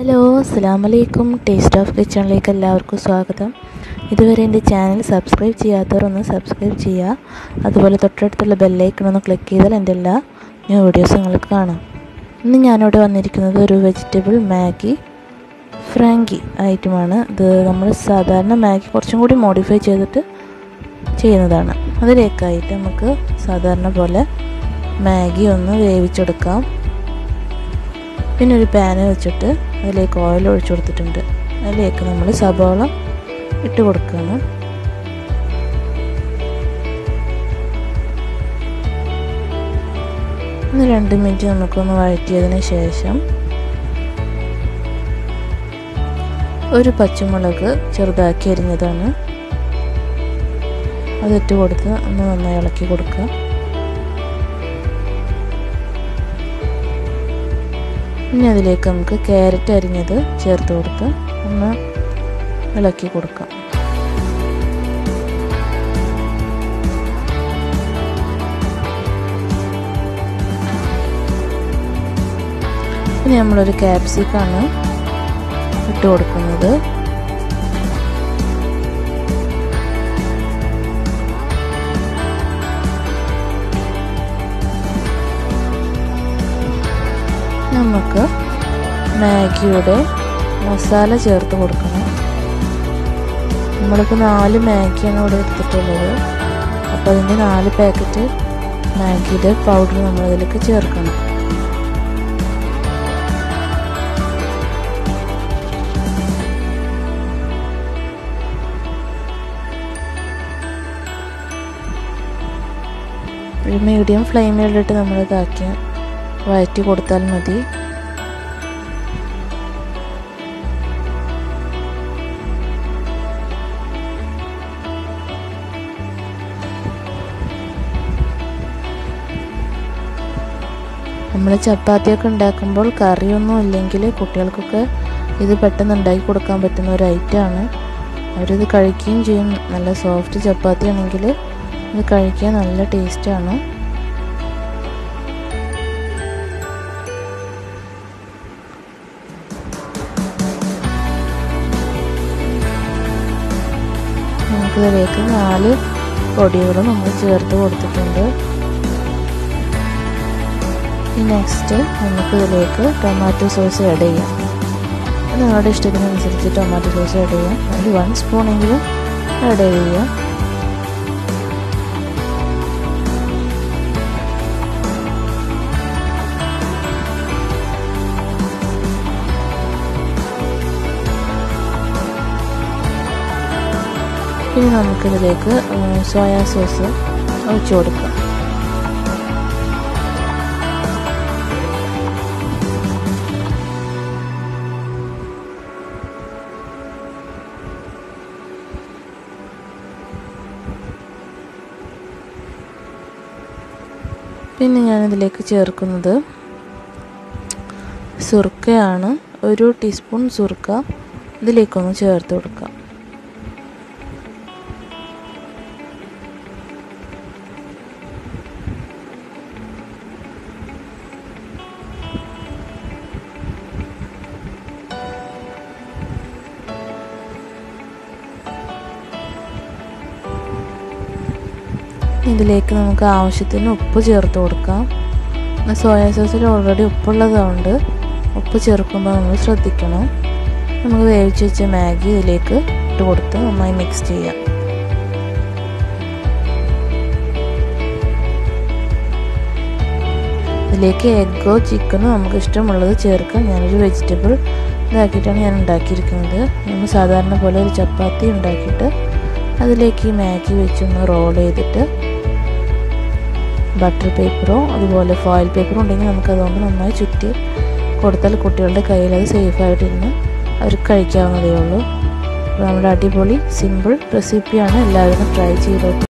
hello അസ്സാം വലൈക്കും taste of കിച്ചണിലേക്ക് എല്ലാവർക്കും സ്വാഗതം ഇതുവരെ എൻ്റെ ചാനൽ സബ്സ്ക്രൈബ് ചെയ്യാത്തവർ ഒന്ന് സബ്സ്ക്രൈബ് ചെയ്യുക അതുപോലെ തൊട്ടടുത്തുള്ള ബെല്ലൈക്കൺ ഒന്ന് ക്ലിക്ക് ചെയ്താൽ എൻ്റെ എല്ലാ ന്യൂ വീഡിയോസും നിങ്ങൾക്ക് കാണാം ഇന്ന് ഞാനിവിടെ വന്നിരിക്കുന്നത് ഒരു വെജിറ്റബിൾ മാഗി ഫ്രാങ്കി ഐറ്റമാണ് ഇത് നമ്മൾ സാധാരണ മാഗി കുറച്ചും കൂടി മോഡിഫൈ ചെയ്തിട്ട് ചെയ്യുന്നതാണ് അതിലേക്കായിട്ട് നമുക്ക് സാധാരണ പോലെ മാഗി ഒന്ന് വേവിച്ചെടുക്കാം പിന്നെ ഒരു പാന് വെച്ചിട്ട് അതിലേക്ക് ഓയിൽ ഒഴിച്ചു കൊടുത്തിട്ടുണ്ട് അതിലേക്ക് നമ്മൾ സബോള ഇട്ട് കൊടുക്കുകയാണ് ഒന്ന് രണ്ട് മിനിറ്റ് നമുക്കൊന്ന് വഴറ്റിയതിന് ശേഷം ഒരു പച്ചമുളക് ചെറുതാക്കി അരിഞ്ഞതാണ് അതിട്ട് കൊടുത്ത് ഒന്ന് നന്നായി ഇളക്കി കൊടുക്കുക ഇനി അതിലേക്ക് നമുക്ക് ക്യാരറ്റ് അരിഞ്ഞത് ചേർത്ത് കൊടുത്ത് ഒന്ന് ഇളക്കി കൊടുക്കാം ഇനി നമ്മളൊരു ക്യാപ്സിക്കാണ് ഇട്ട് കൊടുക്കുന്നത് നമുക്ക് മാഗിയുടെ മസാല ചേർത്ത് കൊടുക്കണം നമ്മളിപ്പോൾ നാല് മാഗിയാണ് ഇവിടെ എടുത്തിട്ടുള്ളത് അപ്പോൾ അതിൻ്റെ നാല് പാക്കറ്റ് മാഗിയുടെ പൗഡർ നമ്മളതിലേക്ക് ചേർക്കണം ഒരു മീഡിയം ഫ്ലെയിമിലിട്ട് നമ്മൾ ഇതാക്കി വഴറ്റി കൊടുത്താൽ മതി നമ്മൾ ചപ്പാത്തിയൊക്കെ ഉണ്ടാക്കുമ്പോൾ കറിയൊന്നും ഇല്ലെങ്കിൽ കുട്ടികൾക്കൊക്കെ ഇത് പെട്ടെന്ന് ഉണ്ടാക്കി കൊടുക്കാൻ പറ്റുന്ന ഒരു ഐറ്റമാണ് അവരിത് കഴിക്കുകയും ചെയ്യും നല്ല സോഫ്റ്റ് ചപ്പാത്തി ആണെങ്കിൽ ഇത് കഴിക്കാൻ നല്ല ടേസ്റ്റാണ് നമുക്കിതിലേക്ക് നാല് പൊടികളും നമ്മൾ ചേർത്ത് കൊടുത്തിട്ടുണ്ട് നെക്സ്റ്റ് നമുക്കിതിലേക്ക് ടൊമാറ്റോ സോസ് ആഡ് ചെയ്യാം നിങ്ങളുടെ ഇഷ്ടത്തിനനുസരിച്ച് ടൊമാറ്റോ സോസ് ആഡ് ചെയ്യാം അതിൽ വൺ സ്പൂണെങ്കിലും ആഡ് ചെയ്യാം പിന്നെ നമുക്കിതിലേക്ക് സോയാ സോസ് ഒഴിച്ചു കൊടുക്കാം പിന്നെ ഞാനിതിലേക്ക് ചേർക്കുന്നത് സുർക്കയാണ് ഒരു ടീസ്പൂൺ സുർക്ക ഇതിലേക്കൊന്ന് ചേർത്ത് കൊടുക്കാം ഇതിലേക്ക് നമുക്ക് ആവശ്യത്തിന് ഉപ്പ് ചേർത്ത് കൊടുക്കാം സോയാ സോസിൽ ഓൾറെഡി ഉപ്പുള്ളതുകൊണ്ട് ഉപ്പ് ചേർക്കുമ്പോൾ നമ്മൾ ശ്രദ്ധിക്കണം നമുക്ക് വേവിച്ച് വെച്ച മാഗി ഇതിലേക്ക് ഇട്ട് കൊടുത്ത് നന്നായി മിക്സ് ചെയ്യാം ഇതിലേക്ക് എഗ്ഗോ ചിക്കനോ നമുക്ക് ഇഷ്ടമുള്ളത് ചേർക്കാം ഞാനൊരു വെജിറ്റബിൾ ഇതാക്കിയിട്ടാണ് ഞാൻ ഉണ്ടാക്കിയിരിക്കുന്നത് നമ്മൾ സാധാരണ പോലെ ഒരു ചപ്പാത്തി ഉണ്ടാക്കിയിട്ട് അതിലേക്ക് ഈ മാഗി വെച്ചൊന്ന് റോൾ ചെയ്തിട്ട് ബട്ടർ പേപ്പറോ അതുപോലെ ഫോയിൽ പേപ്പറോ ഉണ്ടെങ്കിൽ നമുക്ക് അതുകൊണ്ട് നന്നായി ചുറ്റി കൊടുത്താൽ കുട്ടികളുടെ കയ്യിൽ അത് സേഫായിട്ടിരുന്ന് അവർക്ക് കഴിക്കാവുന്നതേ ഉള്ളൂ നമ്മുടെ അടിപൊളി സിമ്പിൾ റെസിപ്പിയാണ് എല്ലാവരും ട്രൈ ചെയ്തോട്ടെ